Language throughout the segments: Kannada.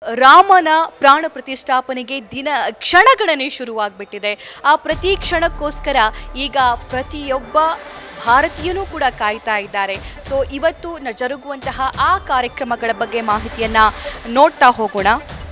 ರಾಮನ ಪ್ರಾಣ ಪ್ರತಿಷ್ಠಾಪನೆಗೆ ದಿನ ಕ್ಷಣಗಣನೆ ಶುರುವಾಗ್ಬಿಟ್ಟಿದೆ ಆ ಪ್ರತಿ ಕ್ಷಣಕ್ಕೋಸ್ಕರ ಈಗ ಪ್ರತಿಯೊಬ್ಬ ಭಾರತೀಯನೂ ಕೂಡ ಕಾಯ್ತಾ ಇದ್ದಾರೆ ಸೊ ಇವತ್ತು ನ ಜರುಗುವಂತಹ ಆ ಕಾರ್ಯಕ್ರಮಗಳ ಬಗ್ಗೆ ಮಾಹಿತಿಯನ್ನ ನೋಡ್ತಾ ಹೋಗೋಣ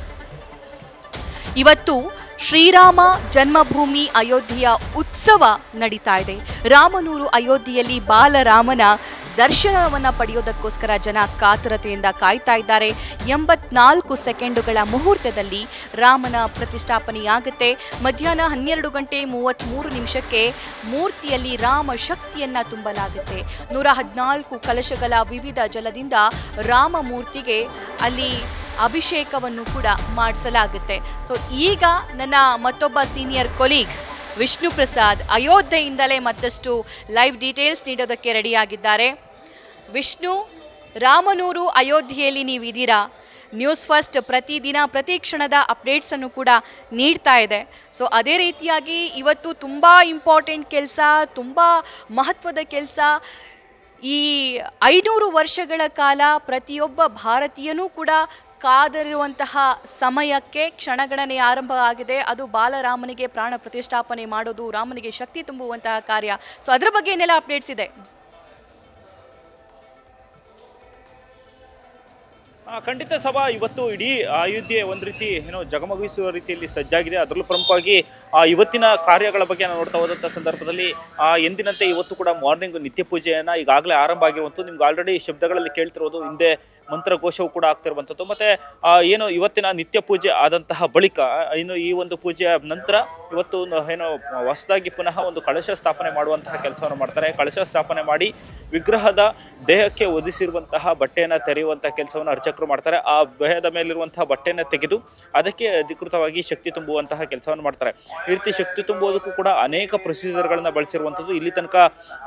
ಇವತ್ತು ಶ್ರೀರಾಮ ಜನ್ಮಭೂಮಿ ಅಯೋಧ್ಯೆಯ ಉತ್ಸವ ನಡೀತಾ ಇದೆ ರಾಮನೂರು ಅಯೋಧ್ಯೆಯಲ್ಲಿ ಬಾಲರಾಮನ ದರ್ಶನವನ್ನು ಪಡೆಯೋದಕ್ಕೋಸ್ಕರ ಜನ ಕಾತರತೆಯಿಂದ ಕಾಯ್ತಾ ಇದ್ದಾರೆ ಎಂಬತ್ನಾಲ್ಕು ಸೆಕೆಂಡುಗಳ ಮುಹೂರ್ತದಲ್ಲಿ ರಾಮನ ಪ್ರತಿಷ್ಠಾಪನೆಯಾಗುತ್ತೆ ಮಧ್ಯಾಹ್ನ ಹನ್ನೆರಡು ಗಂಟೆ ಮೂವತ್ತ್ಮೂರು ನಿಮಿಷಕ್ಕೆ ಮೂರ್ತಿಯಲ್ಲಿ ರಾಮ ಶಕ್ತಿಯನ್ನ ತುಂಬಲಾಗುತ್ತೆ ನೂರ ಹದಿನಾಲ್ಕು ಕಲಶಗಳ ವಿವಿಧ ಜಲದಿಂದ ರಾಮ ಮೂರ್ತಿಗೆ ಅಲ್ಲಿ ಅಭಿಷೇಕವನ್ನು ಕೂಡ ಮಾಡಿಸಲಾಗುತ್ತೆ ಸೊ ಈಗ ನನ್ನ ಮತ್ತೊಬ್ಬ ಸೀನಿಯರ್ ಕೊಲೀಗ್ ವಿಷ್ಣು ಪ್ರಸಾದ್ ಅಯೋಧ್ಯೆಯಿಂದಲೇ ಮತ್ತಷ್ಟು ಲೈವ್ ಡೀಟೇಲ್ಸ್ ನೀಡೋದಕ್ಕೆ ರೆಡಿಯಾಗಿದ್ದಾರೆ ವಿಷ್ಣು ರಾಮನೂರು ಅಯೋಧ್ಯೆಯಲ್ಲಿ ನೀವಿದ್ದೀರಾ ನ್ಯೂಸ್ ಫಸ್ಟ್ ಪ್ರತಿದಿನ ಪ್ರತಿ ಕ್ಷಣದ ಅಪ್ಡೇಟ್ಸನ್ನು ಕೂಡ ನೀಡ್ತಾ ಇದೆ ಸೊ ಅದೇ ರೀತಿಯಾಗಿ ಇವತ್ತು ತುಂಬ ಇಂಪಾರ್ಟೆಂಟ್ ಕೆಲಸ ತುಂಬ ಮಹತ್ವದ ಕೆಲಸ ಈ ಐನೂರು ವರ್ಷಗಳ ಕಾಲ ಪ್ರತಿಯೊಬ್ಬ ಭಾರತೀಯನೂ ಕೂಡ ಕಾದಿರುವಂತಹ ಸಮಯಕ್ಕೆ ಕ್ಷಣಗಣನೆ ಆರಂಭ ಆಗಿದೆ ಅದು ಬಾಲರಾಮನಿಗೆ ಪ್ರಾಣ ಪ್ರತಿಷ್ಠಾಪನೆ ಮಾಡೋದು ರಾಮನಿಗೆ ಶಕ್ತಿ ತುಂಬುವಂತಹ ಕಾರ್ಯ ಸೊ ಅದರ ಬಗ್ಗೆ ಏನೆಲ್ಲ ಅಪ್ಡೇಟ್ಸ್ ಇದೆ ಆ, ಖಂಡಿತ ಸಭಾ ಇವತ್ತು ಇಡೀ ಅಯೋಧ್ಯೆ ಒಂದು ರೀತಿ ಏನೋ ಜಗಮಗಿಸುವ ರೀತಿಯಲ್ಲಿ ಸಜ್ಜಾಗಿದೆ ಅದರಲ್ಲೂ ಪ್ರಮುಖವಾಗಿ ಆ ಇವತ್ತಿನ ಕಾರ್ಯಗಳ ಬಗ್ಗೆ ನಾವು ನೋಡ್ತಾ ಹೋದಂಥ ಸಂದರ್ಭದಲ್ಲಿ ಆ ಎಂದಿನಂತೆ ಇವತ್ತು ಕೂಡ ಮಾರ್ನಿಂಗ್ ನಿತ್ಯ ಪೂಜೆಯನ್ನ ಈಗಾಗಲೇ ಆರಂಭ ಆಗಿರುವಂಥದ್ದು ನಿಮ್ಗೆ ಆಲ್ರೆಡಿ ಶಬ್ದಗಳಲ್ಲಿ ಕೇಳ್ತಿರೋದು ಹಿಂದೆ ಮಂತ್ರಘೋಷವು ಕೂಡ ಆಗ್ತಿರುವಂಥದ್ದು ಮತ್ತೆ ಆ, ಏನು ಇವತ್ತಿನ ನಿತ್ಯ ಪೂಜೆ ಆದಂತಹ ಬಳಿಕ ಇನ್ನು ಈ ಒಂದು ಪೂಜೆಯ ನಂತರ ಇವತ್ತು ನ- ಏನು ಹೊಸದಾಗಿ ಪುನಃ ಒಂದು ಕಳಶ ಸ್ಥಾಪನೆ ಮಾಡುವಂತಹ ಕೆಲಸವನ್ನು ಮಾಡ್ತಾರೆ ಕಳಶ ಸ್ಥಾಪನೆ ಮಾಡಿ ವಿಗ್ರಹದ ದೇಹಕ್ಕೆ ಒದಿಸಿರುವಂತಹ ಬಟ್ಟೆಯನ್ನು ತೆರೆಯುವಂತಹ ಕೆಲಸವನ್ನು ಅರ್ಚಕರು ಮಾಡ್ತಾರೆ ಆ ದೇಹದ ಮೇಲಿರುವಂತಹ ಬಟ್ಟೆಯನ್ನು ತೆಗೆದು ಅದಕ್ಕೆ ಅಧಿಕೃತವಾಗಿ ಶಕ್ತಿ ತುಂಬುವಂತಹ ಕೆಲಸವನ್ನು ಮಾಡ್ತಾರೆ ಈ ರೀತಿ ಶಕ್ತಿ ತುಂಬುವುದಕ್ಕೂ ಕೂಡ ಅನೇಕ ಪ್ರೊಸೀಜರ್ಗಳನ್ನ ಬಳಸಿರುವಂಥದ್ದು ಇಲ್ಲಿ ತನಕ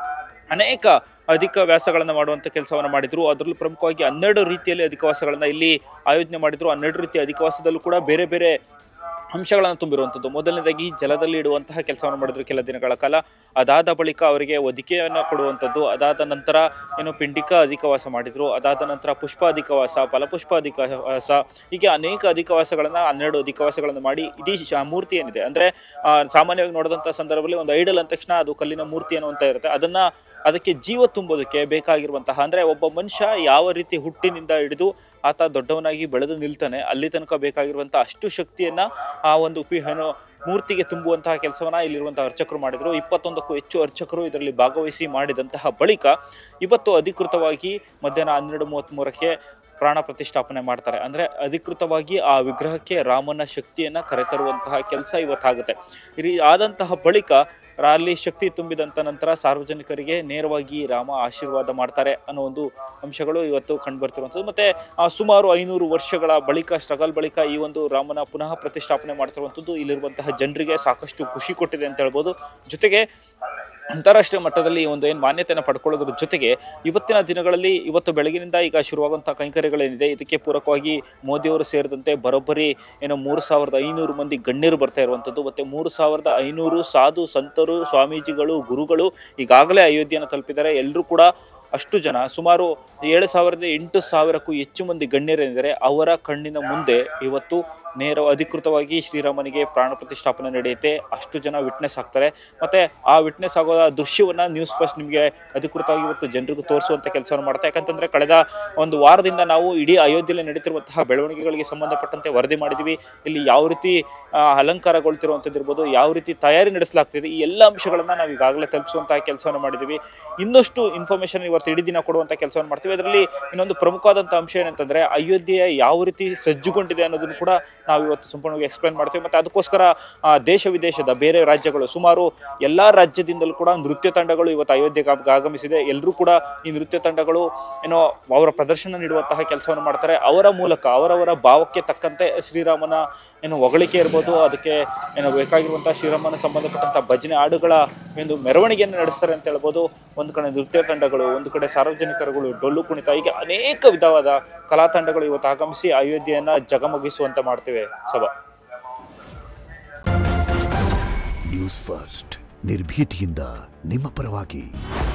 ಅನೇಕ ಅಧಿಕ ವ್ಯಾಸಗಳನ್ನು ಮಾಡುವಂಥ ಕೆಲಸವನ್ನು ಮಾಡಿದ್ರು ಅದರಲ್ಲೂ ಪ್ರಮುಖವಾಗಿ ಹನ್ನೆರಡು ರೀತಿಯಲ್ಲಿ ಅಧಿಕವಾಸಗಳನ್ನು ಇಲ್ಲಿ ಆಯೋಜನೆ ಮಾಡಿದ್ರು ಹನ್ನೆರಡು ರೀತಿಯ ಅಧಿಕವಾಸದಲ್ಲೂ ಕೂಡ ಬೇರೆ ಬೇರೆ ಅಂಶಗಳನ್ನು ತುಂಬಿರುವಂಥದ್ದು ಮೊದಲನೇದಾಗಿ ಜಲದಲ್ಲಿ ಇಡುವಂತಹ ಕೆಲಸವನ್ನು ಮಾಡಿದ್ರು ಕೆಲ ದಿನಗಳ ಕಾಲ ಅದಾದ ಬಳಿಕ ಅವರಿಗೆ ಒದಿಕೆಯನ್ನು ಕೊಡುವಂಥದ್ದು ಅದಾದ ನಂತರ ಏನು ಪಿಂಡಿಕ ಅಧಿಕವಾಸ ಮಾಡಿದ್ರು ಅದಾದ ನಂತರ ಪುಷ್ಪ ಅಧಿಕವಾಸ ಫಲಪುಷ್ಪ ಅಧಿಕವಾಸ ಹೀಗೆ ಅನೇಕ ಅಧಿಕವಾಸಗಳನ್ನು ಹನ್ನೆರಡು ಅಧಿಕವಾಸಗಳನ್ನು ಮಾಡಿ ಇಡೀ ಶ- ಮೂರ್ತಿ ಏನಿದೆ ಅಂದರೆ ಸಾಮಾನ್ಯವಾಗಿ ನೋಡಿದಂಥ ಸಂದರ್ಭದಲ್ಲಿ ಒಂದು ಐಡಲ್ ಅಂದ ತಕ್ಷಣ ಅದು ಕಲ್ಲಿನ ಮೂರ್ತಿ ಅನ್ನುವಂತ ಇರುತ್ತೆ ಅದನ್ನ ಅದಕ್ಕೆ ಜೀವ ತುಂಬೋದಕ್ಕೆ ಬೇಕಾಗಿರುವಂತಹ ಅಂದ್ರೆ ಒಬ್ಬ ಮನುಷ್ಯ ಯಾವ ರೀತಿ ಹುಟ್ಟಿನಿಂದ ಹಿಡಿದು ಆತ ದೊಡ್ಡವನಾಗಿ ಬೆಳೆದು ನಿಲ್ತಾನೆ ಅಲ್ಲಿ ತನಕ ಬೇಕಾಗಿರುವಂತಹ ಅಷ್ಟು ಶಕ್ತಿಯನ್ನ ಆ ಒಂದು ಪಿ- ಏನು ಮೂರ್ತಿಗೆ ತುಂಬುವಂತಹ ಕೆಲಸವನ್ನ ಇಲ್ಲಿರುವಂತಹ ಅರ್ಚಕರು ಮಾಡಿದ್ರು ಇಪ್ಪತ್ತೊಂದಕ್ಕೂ ಹೆಚ್ಚು ಅರ್ಚಕರು ಇದರಲ್ಲಿ ಭಾಗವಹಿಸಿ ಮಾಡಿದಂತಹ ಬಳಿಕ ಇವತ್ತು ಅಧಿಕೃತವಾಗಿ ಮಧ್ಯಾಹ್ನ ಹನ್ನೆರಡು ಮೂವತ್ತ್ಮೂರಕ್ಕೆ ಪ್ರಾಣ ಪ್ರತಿಷ್ಠಾಪನೆ ಮಾಡ್ತಾರೆ ಅಂದ್ರೆ ಅಧಿಕೃತವಾಗಿ ಆ ವಿಗ್ರಹಕ್ಕೆ ರಾಮನ ಶಕ್ತಿಯನ್ನ ಕರೆತರುವಂತಹ ಕೆಲಸ ಇವತ್ತಾಗುತ್ತೆ ಈ ರೀ- ಆದಂತಹ ಬಳಿಕ ರಾ- ಅಲ್ಲಿ ಶಕ್ತಿ ತುಂಬಿದಂತ ನಂತರ ಸಾರ್ವಜನಿಕರಿಗೆ ನೇರವಾಗಿ ರಾಮ ಆಶೀರ್ವಾದ ಮಾಡ್ತಾರೆ ಅನ್ನೋ ಒಂದು ಅಂಶಗಳು ಇವತ್ತು ಕಂಡು ಬರ್ತಿರುವಂಥದ್ದು ಮತ್ತೆ ಆ, ಸುಮಾರು ಐನೂರು ವರ್ಷಗಳ ಬಳಿಕ ಸ್ಟ್ರಗಲ್ ಬಳಿಕ ಈ ಒಂದು ರಾಮನ ಪುನಃ ಪ್ರತಿಷ್ಠಾಪನೆ ಮಾಡ್ತಿರುವಂಥದ್ದು ಇಲ್ಲಿರುವಂತಹ ಜನರಿಗೆ ಸಾಕಷ್ಟು ಖುಷಿ ಕೊಟ್ಟಿದೆ ಅಂತ ಹೇಳ್ಬೋದು ಜೊತೆಗೆ ಅಂತಾರಾಷ್ಟ್ರೀಯ ಮಟ್ಟದಲ್ಲಿ ಈ ಒಂದು ಏನು ಮಾನ್ಯತೆಯನ್ನು ಪಡ್ಕೊಳ್ಳೋದ್ರ ಜೊತೆಗೆ ಇವತ್ತಿನ ದಿನಗಳಲ್ಲಿ ಇವತ್ತು ಬೆಳಗಿನಿಂದ ಈಗ ಶುರುವಾಗುವಂತಹ ಕೈಂಕರ್ಯಗಳೇನಿದೆ ಇದಕ್ಕೆ ಪೂರಕವಾಗಿ ಮೋದಿಯವರು ಸೇರಿದಂತೆ ಬರೋಬ್ಬರಿ ಏನೋ ಮೂರು ಸಾವಿರದ ಐನೂರು ಮಂದಿ ಗಣ್ಯರು ಬರ್ತಾ ಇರುವಂಥದ್ದು ಮತ್ತೆ ಮೂರು ಸಾವಿರದ ಐನೂರು ಸಾಧು ಸಂತರು ಸ್ವಾಮೀಜಿಗಳು ಗುರುಗಳು ಈಗಾಗಲೇ ಅಯೋಧ್ಯೆಯನ್ನು ತಲುಪಿದ್ದಾರೆ ಎಲ್ಲರೂ ಕೂಡ ಅಷ್ಟು ಜನ ಸುಮಾರು ಏಳು ಸಾವಿರದ ಎಂಟು ಸಾವಿರಕ್ಕೂ ಹೆಚ್ಚು ಮಂದಿ ಗಣ್ಯರೇನಿದ್ದಾರೆ ಅವರ ಕಣ್ಣಿನ ಮುಂದೆ ಇವತ್ತು ನೇರ ಅಧಿಕೃತವಾಗಿ ಶ್ರೀರಾಮನಿಗೆ ಪ್ರಾಣ ಪ್ರತಿಷ್ಠಾಪನೆ ನಡೆಯುತ್ತೆ ಅಷ್ಟು ಜನ ವಿಟ್ನೆಸ್ ಆಗ್ತಾರೆ ಮತ್ತೆ ಆ ವಿಟ್ನೆಸ್ ಆಗೋ ಆ ದೃಶ್ಯವನ್ನ ನ್ಯೂಸ್ ಫಸ್ಟ್ ನಿಮಗೆ ಅಧಿಕೃತವಾಗಿ ಇವತ್ತು ಜನರಿಗೂ ತೋರಿಸುವಂತ ಕೆಲಸವನ್ನು ಮಾಡ್ತಾರೆ ಯಾಕಂತಂದ್ರೆ ಕಳೆದ ಒಂದು ವಾರದಿಂದ ನಾವು ಇಡೀ ಅಯೋಧ್ಯೆಯಲ್ಲಿ ನಡೀತಿರುವಂತಹ ಬೆಳವಣಿಗೆಗಳಿಗೆ ಸಂಬಂಧಪಟ್ಟಂತೆ ವರದಿ ಮಾಡಿದ್ವಿ ಇಲ್ಲಿ ಯಾವ ರೀತಿ ಆ, ಅಲಂಕಾರಗೊಳ್ತಿರುವಂಥದ್ದು ಇರ್ಬೋದು ಯಾವ ರೀತಿ ತಯಾರಿ ನಡೆಸಲಾಗ್ತಿದೆ ಈ ಎಲ್ಲ ಅಂಶಗಳನ್ನ ನಾವು ಈಗಾಗಲೇ ತಲುಪಿಸುವಂತಹ ಕೆಲಸವನ್ನು ಮಾಡಿದ್ವಿ ಇನ್ನಷ್ಟು ಇನ್ಫಾರ್ಮೇಶನ್ ಇವತ್ತು ಇಡೀ ದಿನ ಕೊಡುವಂತ ಕೆಲಸವನ್ನು ಮಾಡ್ತೀವಿ ಅದರಲ್ಲಿ ಇನ್ನೊಂದು ಪ್ರಮುಖವಾದಂಥ ಅಂಶ ಏನಂತಂದ್ರೆ ಅಯೋಧ್ಯೆ ಯಾವ ರೀತಿ ಸಜ್ಜುಗೊಂಡಿದೆ ಅನ್ನೋದನ್ನು ಕೂಡ ನಾವು ಇವತ್ತು ಸಂಪೂರ್ಣವಾಗಿ ಎಕ್ಸ್ಪ್ಲೈನ್ ಮಾಡ್ತೀವಿ ಮತ್ತೆ ಅದಕ್ಕೋಸ್ಕರ ಆ, ದೇಶ ವಿದೇಶದ ಬೇರೆ ರಾಜ್ಯಗಳು ಸುಮಾರು ಎಲ್ಲಾ ರಾಜ್ಯದಿಂದಲೂ ಕೂಡ ನೃತ್ಯ ತಂಡಗಳು ಇವತ್ತು ಅಯೋಧ್ಯೆಗೆ ಆಗ- ಆಗಮಿಸಿದೆ ಎಲ್ಲರೂ ಕೂಡ ಈ ನೃತ್ಯ ತಂಡಗಳು ಏನೋ ಅವರ ಪ್ರದರ್ಶನ ನೀಡುವಂತಹ ಕೆಲಸವನ್ನು ಮಾಡ್ತಾರೆ ಅವರ ಮೂಲಕ ಅವರವರ ಭಾವಕ್ಕೆ ತಕ್ಕಂತೆ ಶ್ರೀರಾಮನ ಏನು ಹೊಗಳಿಕೆ ಇರ್ಬೋದು ಅದಕ್ಕೆ ಏನು ಬೇಕಾಗಿರುವಂತಹ ಶ್ರೀರಾಮನ ಸಂಬಂಧಪಟ್ಟಂತಹ ಭಜನೆ ಹಾಡುಗಳ ಒಂದು ಮೆರವಣಿಗೆಯನ್ನು ನಡೆಸ್ತಾರೆ ಅಂತ ಹೇಳ್ಬೋದು ಒಂದು ಕಡೆ ನೃತ್ಯ ತಂಡಗಳು ಒಂದು ಕಡೆ ಸಾರ್ವಜನಿಕರುಗಳು ಡೊಳ್ಳು ಕುಣಿತ ಹೀಗೆ ಅನೇಕ ವಿಧವಾದ ಕಲಾ ತಂಡಗಳು ಇವತ್ತು ಆಗಮಿಸಿ ಅಯೋಧ್ಯೆಯನ್ನ ಜಗಮಗಿಸುವಂತೆ ಮಾಡ್ತೇವೆ ಸಭಾ ನ್ಯೂಸ್ ಫಸ್ಟ್ ನಿರ್ಭೀತಿಯಿಂದ ನಿಮ್ಮ ಪರವಾಗಿ